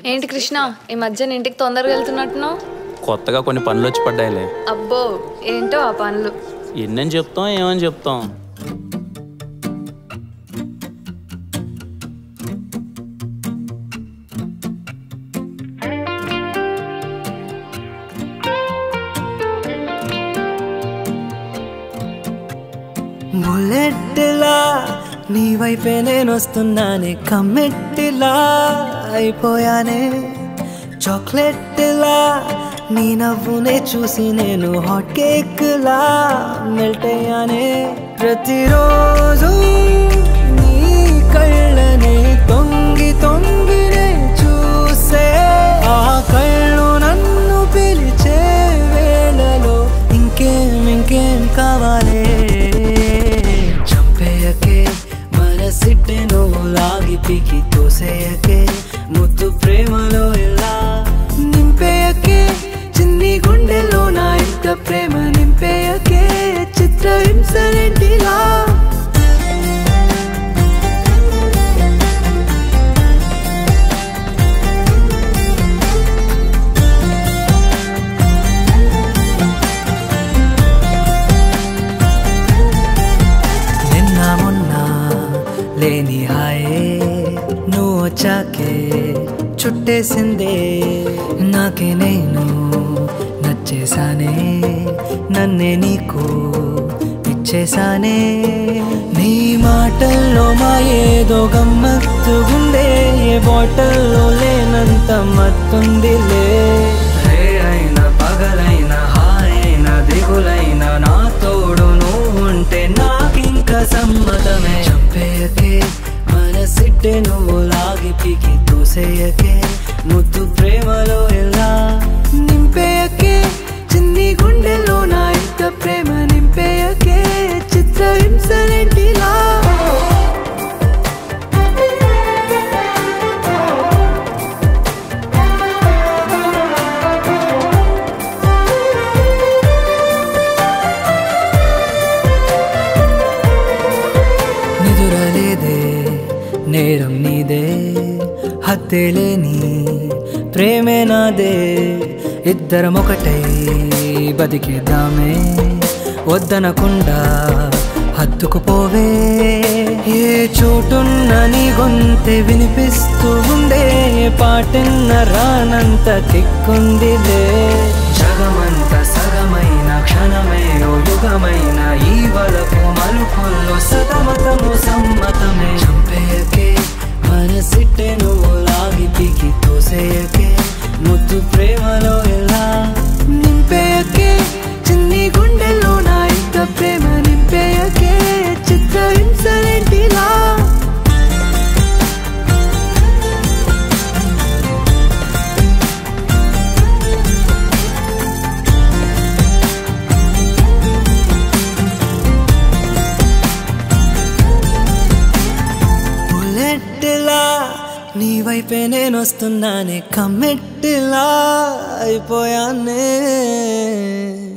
ఏంటి కృష్ణ ఈ మధ్యన ఇంటికి తొందరగా వెళ్తున్నట్టున్నావు కొత్తగా కొన్ని పనులు వచ్చి పడ్డాయిలే అబ్బో ఏంటో ఆ పనులు ఎన్నని చెప్తాం ఏమని చెప్తాం బుల్లెట్లా నీ వైపే నేను వస్తున్నానే కమ్మెట్టిలా అయిపోయానే చాక్లెట్లా నీ నవ్వునే చూసి నేను హాట్ కేక్ లా మెల్ట్ అయ్యానే ప్రతిరోజు నీ కళ్ళని తొంగి తొంగినే చూసే ఆ కళ్ళు నన్ను పిలిచే వేళలో ఇంకేం ఇంకేం కావాలే చంపేయకే మనసిట్టే నువ్వు లాగి పీకి తోసేయకే ముద్దు ప్రేమలో ఎలా నింపేయకే చిన్ని గుండెలో నా ఇంత ప్రేమ నింపేయకే చిత్ర హింసలేంటిలా నిన్న మొన్న లేని హాయే నువ్వు వచ్చాకే చుట్టేసిందే నాకే నేను నచ్చేసానే నన్నే నీకు ఇచ్చేసానే నీ మాటల్లో మా ఏదో గమ్మత్తుగుండే ఏ బాటల్లో లేనంత మత్తుందిలే రే అయినా పగలైనా హాయైనా దిగులైనా నా తోడు నువ్వు ఉంటే నాకింక సమ్మతమే చంపేయకే మనసిట్టే నువ్వు లాగి పీకి తోసేయకే ముద్దు ప్రేమలో ఎలా నింపేయకే చిన్ని గుండెలో నా ఇంత ప్రేమ నింపేయకే చిత్ర హింసలేంటిలా నిదురలేదే నేరం నీదే హత్తేలేని ప్రేమే నాదే ఇద్దరం ఒకటై బతికేద్దామే వద్దనకుండా హత్తుకుపోవే ఏ చోటున్న నీ గొంతె వినిపిస్తూ ఉండే ఏ పాటిన్న రానంత కిక్కుందిలే జగమంత సగమైన క్షణమే ఓ యుగమైన ఈ వలపు మలుపుల్లో సతమతము సమ్మతమే చంపేయకే మనసిట్టే నువ్వు లాగి పీకి తోసేయకే ముద్దు ప్రేమలో ఎలా నింపేయకే చిన్ని గుండెలో నా ఇంత ప్రేమ నింపేయకే చిత్ర హింసలేంటిలా బుల్లెట్లా నీ వైపే నేను వస్తున్నానే కమ్మెట్టిలా అయిపోయానే